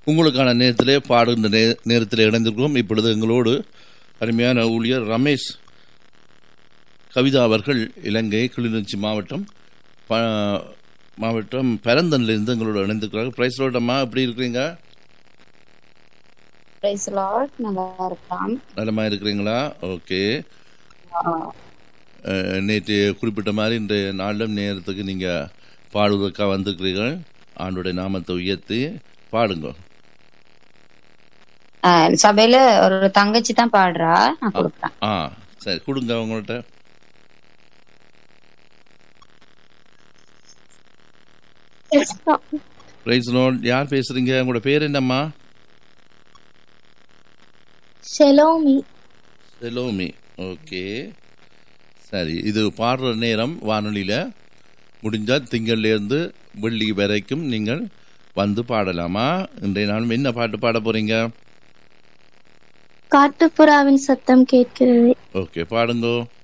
உங்களுக்கான நேரத்திலே பாடுகின்ற நே நேரத்தில் இணைந்திருக்கிறோம் இப்பொழுது எங்களோடு அருமையான ஊழியர் ரமேஷ் கவிதா அவர்கள் இலங்கை கிளிநொச்சி மாவட்டம் ப மாவட்டம் பெரந்தன்லேருந்து எங்களோட இணைந்திருக்கிறார்கள் பிரைஸ் ரோட்டம்மா எப்படி இருக்கிறீங்க பிரைஸ் லார்ட் நல்லா இருக்கலாம் நலமா இருக்கிறீங்களா ஓகே அஹ், நேற்று குறிப்பிட்ட மாதிரி இன்றைய நாளிலும் நேரத்துக்கு நீங்கள் பாடுவதற்காக வந்திருக்கிறீர்கள் ஆண்டுடைய நாமத்தை உயர்த்தி பாடுங்க ஆஹ் சபையில ஒரு தங்கச்சி தான் பாடுறா நான் கொடுக்குறேன் ஆ சரி கொடுங்க அவங்கள்ட்ட பிரைஸ் லார்ட் யார் பேசுறீங்க உங்களோட பேர் என்னம்மா ஷெலோமி செலோமி ஓகே சரி இது பாடுற நேரம் வானொலியில் முடிஞ்சால் திங்கள்லேருந்து வெள்ளி வரைக்கும் நீங்கள் வந்து பாடலாமா இன்றைய நாளும் என்ன பாட்டு பாட போறீங்க காட்டுப்புறாவின் சத்தம் கேட்கிறது ஓகே பாடுங்கோ